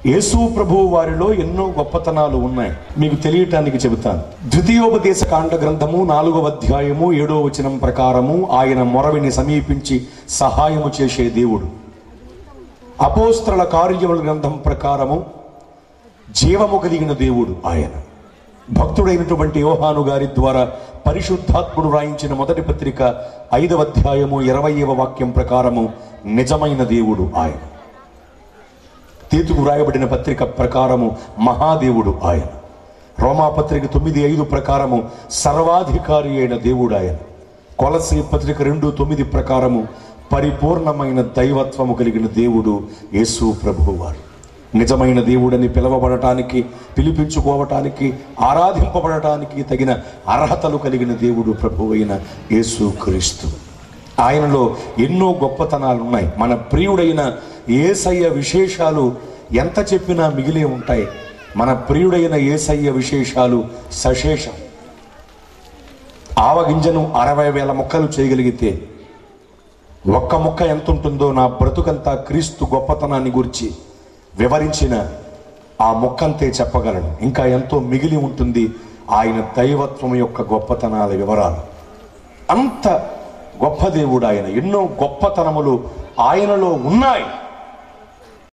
యేసు ప్రభువు వారిలో ఎన్నో గొప్పతనాలు ఉన్నాయి మీకు తెలియటానికి చెబుతాను ద్వితీయోపదేశ కాండ గ్రంథము నాలుగవ అధ్యాయము ఏడో వచనం ప్రకారము ఆయన మొరవిని సమీపించి సహాయము చేసే దేవుడు అపోస్త్రల కార్యముల గ్రంథం ప్రకారము జీవము కలిగిన దేవుడు ఆయన భక్తుడైనటువంటి యోహాను గారి ద్వారా పరిశుద్ధాత్ముడు రాయించిన మొదటి పత్రిక ఐదవ అధ్యాయము ఇరవైవ వాక్యం ప్రకారము నిజమైన దేవుడు ఆయన తీతుకు వ్రాయబడిన పత్రిక ప్రకారము మహాదేవుడు ఆయన రోమాపత్రిక తొమ్మిది ఐదు ప్రకారము సర్వాధికారి అయిన దేవుడు ఆయన కొలసి పత్రిక రెండు తొమ్మిది ప్రకారము పరిపూర్ణమైన దైవత్వము కలిగిన దేవుడు యేసు ప్రభువు వారు నిజమైన దేవుడని పిలవబడటానికి పిలిపించుకోవటానికి ఆరాధింపబడటానికి తగిన అర్హతలు కలిగిన దేవుడు ప్రభువైన యేసు క్రీస్తు ఆయనలో ఎన్నో గొప్పతనాలు ఉన్నాయి మన ప్రియుడైన ఏసయ్య విశేషాలు ఎంత చెప్పినా మిగిలే ఉంటాయి మన ప్రియుడైన ఏసయ్య విశేషాలు సశేషం ఆవగింజను అరవై వేల మొక్కలు చేయగలిగితే ఒక్క మొక్క ఎంత ఉంటుందో నా బ్రతుకంతా క్రీస్తు గొప్పతనాన్ని గురించి వివరించిన ఆ మొక్కంతే చెప్పగలను ఇంకా ఎంతో మిగిలి ఉంటుంది ఆయన దైవత్వం యొక్క గొప్పతనాల వివరాలు అంత గొప్ప దేవుడు ఆయన ఎన్నో గొప్పతనములు ఆయనలో ఉన్నాయి